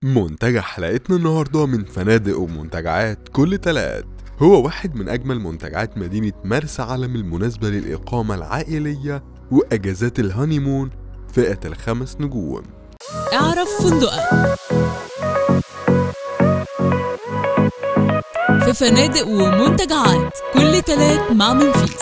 منتجع حلقتنا النهاردة من فنادق ومنتجعات كل تلات هو واحد من أجمل منتجعات مدينة مرسى علم المناسبة للإقامة العائلية وأجازات الهانيمون فئة الخمس نجوم اعرف فندقك في فنادق ومنتجعات كل تلات مع منفيس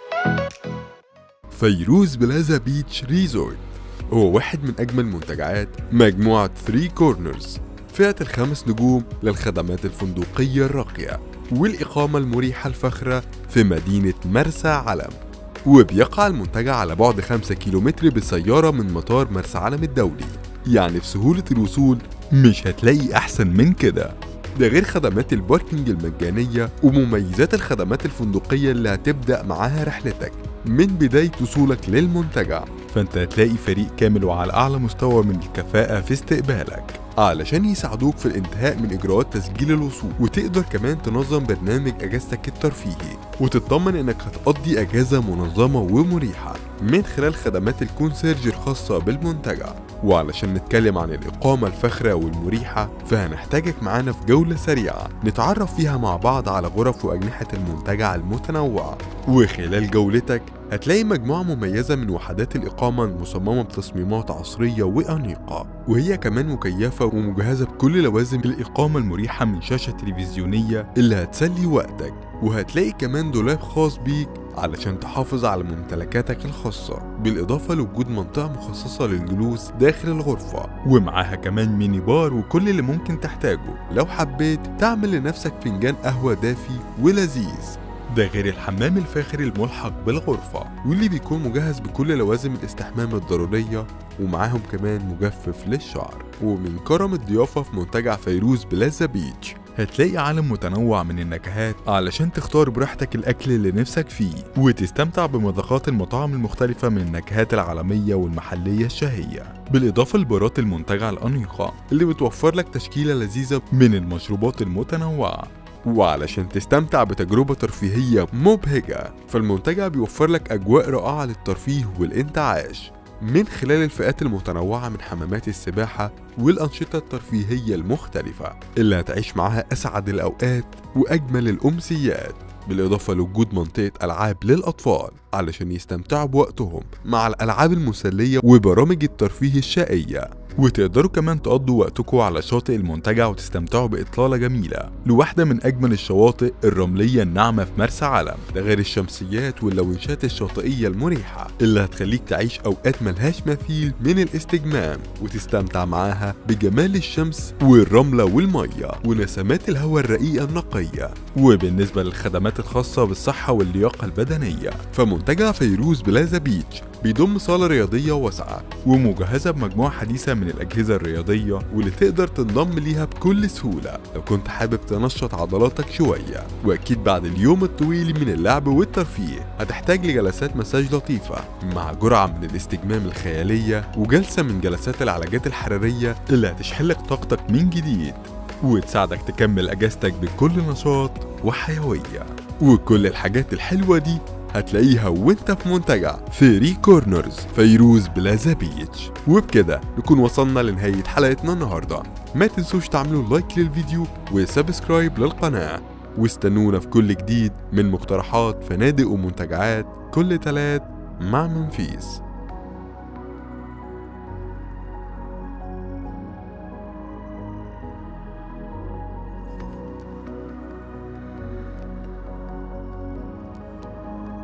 فيروز بلازا بيتش ريزورت هو واحد من أجمل منتجعات مجموعة 3 كورنرز فئة الخمس نجوم للخدمات الفندقية الراقية والإقامة المريحة الفخرة في مدينة مرسى علم وبيقع المنتجع على بعد 5 كيلومتر بالسيارة من مطار مرسى علم الدولي يعني في سهولة الوصول مش هتلاقي أحسن من كده ده غير خدمات الباركينج المجانية ومميزات الخدمات الفندقية اللي هتبدأ معاها رحلتك من بداية وصولك للمنتجع فانت هتلاقي فريق كامل وعلى أعلى مستوى من الكفاءة في استقبالك علشان يساعدوك في الانتهاء من إجراءات تسجيل الوصول وتقدر كمان تنظم برنامج أجازتك الترفيهي وتطمن إنك هتقضي أجازة منظمة ومريحة من خلال خدمات الكونسيرج الخاصة بالمنتجع وعلشان نتكلم عن الإقامة الفخرة والمريحة فهنحتاجك معانا في جولة سريعة نتعرف فيها مع بعض على غرف وأجنحة المنتجع المتنوعة وخلال جولتك هتلاقي مجموعة مميزة من وحدات الإقامة المصممة بتصميمات عصرية وأنيقة وهي كمان مكيفة ومجهزة بكل لوازم الإقامة المريحة من شاشة تلفزيونية اللي هتسلي وقتك وهتلاقي كمان دولاب خاص بيك علشان تحافظ على ممتلكاتك الخاصة بالإضافة لوجود منطقة مخصصة للجلوس داخل الغرفة ومعاها كمان ميني بار وكل اللي ممكن تحتاجه لو حبيت تعمل لنفسك فنجان قهوة دافي ولذيذ ده غير الحمام الفاخر الملحق بالغرفة واللي بيكون مجهز بكل لوازم الاستحمام الضرورية ومعاهم كمان مجفف للشعر ومن كرم الضيافة في منتجع فيروز بلازا بيتش هتلاقي عالم متنوع من النكهات علشان تختار براحتك الأكل اللي نفسك فيه وتستمتع بمذاقات المطاعم المختلفة من النكهات العالمية والمحلية الشهية بالإضافة لبارات المنتجع الأنيقة اللي بتوفر لك تشكيلة لذيذة من المشروبات المتنوعة وعلشان تستمتع بتجربة ترفيهية مبهجة فالمنتجع بيوفر لك أجواء رائعة للترفيه والانتعاش من خلال الفئات المتنوعة من حمامات السباحة والأنشطة الترفيهية المختلفة اللي هتعيش معاها أسعد الأوقات وأجمل الأمسيات بالإضافة لوجود منطقة ألعاب للأطفال علشان يستمتعوا بوقتهم مع الألعاب المسلية وبرامج الترفيه الشقية وتقدروا كمان تقضوا وقتكم على شاطئ المنتجع وتستمتعوا بإطلالة جميلة لواحدة من أجمل الشواطئ الرملية الناعمة في مرسى علم ده غير الشمسيات واللونشات الشاطئية المريحة اللي هتخليك تعيش أوقات ملهاش مثيل من الاستجمام وتستمتع معاها بجمال الشمس والرملة والمية ونسمات الهواء الرقيقة النقية وبالنسبة للخدمات الخاصة بالصحة واللياقة البدنية فمنتجع فيروز بلازا بيتش بيضم صالة رياضية واسعة ومجهزة بمجموعة حديثة من الأجهزة الرياضية واللي تقدر تنضم ليها بكل سهولة لو كنت حابب تنشط عضلاتك شوية وأكيد بعد اليوم الطويل من اللعب والترفيه هتحتاج لجلسات مساج لطيفة مع جرعة من الاستجمام الخيالية وجلسة من جلسات العلاجات الحرارية اللي هتشحنلك طاقتك من جديد وتساعدك تكمل أجازتك بكل نشاط وحيوية وكل الحاجات الحلوة دي هتلاقيها وانت في منتجع فيري كورنرز فيروز بلازا بيتش وبكده نكون وصلنا لنهاية حلقتنا النهاردة ما تنسوش تعملوا لايك للفيديو وسبسكرايب للقناة واستنونا في كل جديد من مقترحات فنادق ومنتجعات كل تلات مع منفيس